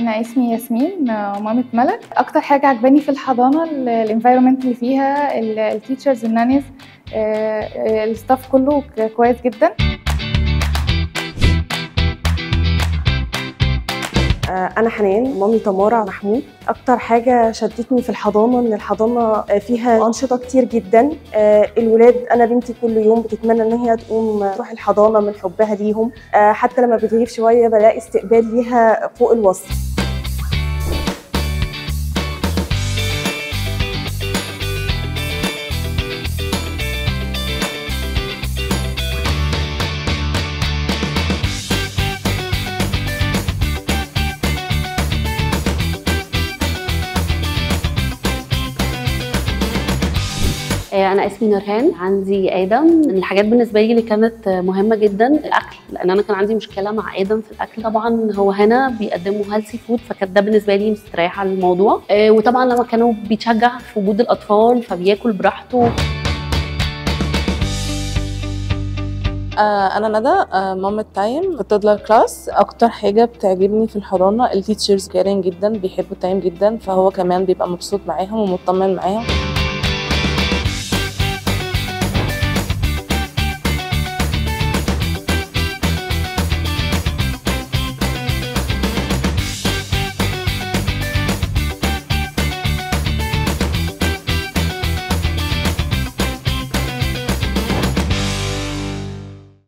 انا اسمي ياسمين آه، مامة ملك اكتر حاجه عجباني في الحضانه الانفايرمنت اللي فيها التيتشرز النانيز الستاف كله ك- كويس جدا آه، أنا حنان مامي تمارا محمود أكتر حاجة شدتني في الحضانة إن الحضانة آه، فيها أنشطة كتير جدا آه، الولاد أنا بنتي كل يوم بتتمنى إن هي تقوم آه، تروح الحضانة من حبها ليهم آه، حتى لما بتغيب شوية بلاقي استقبال ليها فوق الوصف آه، انا اسمي نورهان عندي ادم من الحاجات بالنسبه لي اللي كانت آه، مهمه جدا الاكل لان انا كان عندي مشكله مع ادم في الاكل طبعا هو هنا بيقدموا هيلثي فود فكانت ده بالنسبه لي مستريحه للموضوع آه، وطبعا لما كانوا بيتشجع في وجود الاطفال فبياكل براحته آه، انا ندى آه، مامة تايم في التودلر كلاس اكتر حاجه بتعجبني في الحضانه التيتشرز كارين جدا بيحبوا تايم جدا فهو كمان بيبقى مبسوط معاهم ومطمن معاهم